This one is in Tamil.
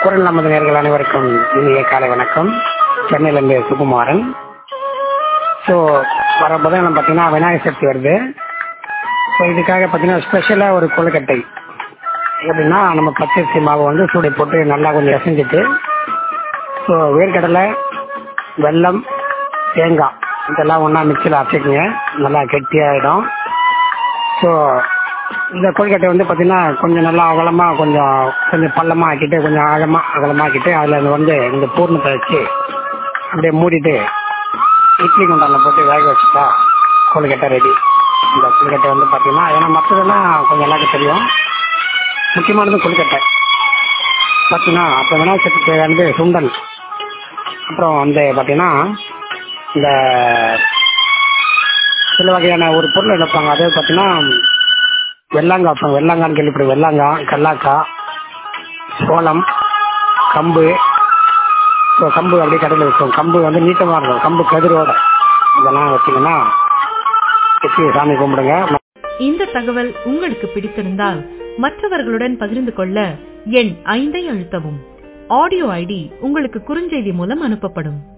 குரல் நமது நேர்கள் அனைவருக்கும் இனிய காலை வணக்கம் சென்னையிலேருந்து சுகுமாரன் ஸோ வர புதன்கிழமை பார்த்தீங்கன்னா விநாயகர் சதுர்த்தி வருது ஸோ இதுக்காக பார்த்தீங்கன்னா ஸ்பெஷலாக ஒரு கொழுக்கட்டை எப்படின்னா நம்ம பச்சரிசி மாவை வந்து சூடை போட்டு நல்லா கொஞ்சம் பிசைஞ்சிட்டு ஸோ வேர்க்கடலை வெல்லம் தேங்காய் இதெல்லாம் ஒன்றா மிக்சியில் அரைச்சிக்கங்க நல்லா கெட்டியாகிடும் ஸோ இந்த கொழுக்கட்டை வந்து பார்த்தீங்கன்னா கொஞ்சம் நல்லா அகலமாக கொஞ்சம் கொஞ்சம் பள்ளமாக ஆக்கிட்டு கொஞ்சம் ஆழமாக அகலமாக ஆக்கிட்டு அதில் வந்து இந்த பூர்ணத்தை வச்சு அப்படியே மூடிட்டு இட்லி குண்டானில் போட்டு வேக வச்சுட்டா கொழுக்கட்டை ரெடி இந்த கொழுக்கட்டை வந்து பார்த்தீங்கன்னா ஏன்னா மற்றதெல்லாம் கொஞ்சம் எல்லாருக்கும் தெரியும் முக்கியமானது கொழுக்கட்டை பார்த்தீங்கன்னா அப்போ விநாயகர் சதுர்த்திக்கு வந்து சுண்டல் அப்புறம் வந்து பார்த்தீங்கன்னா இந்த சில வகையான ஒரு பொருள் எடுப்பாங்க அதாவது பார்த்தீங்கன்னா வெள்ளாங்காய் வைப்பாங்க வெள்ளாங்கான்னு கேள்விப்படும் வெள்ளாங்காய் கல்லாக்காய் சோளம் கம்பு ஸோ கம்பு அப்படியே கடையில் விற்கும் கம்பு வந்து நீட்டமாக இருக்கும் கம்பு கதிரோட இதெல்லாம் வச்சிங்கன்னா வச்சு சாமி கும்பிடுங்க இந்த தகவல் உங்களுக்கு பிடித்திருந்தால் மற்றவர்களுடன் பகிர்ந்து கொள்ள எண் ஐந்தை அழுத்தவும் ஆடியோ ஐடி உங்களுக்கு குறுஞ்செய்தி மூலம் அனுப்பப்படும்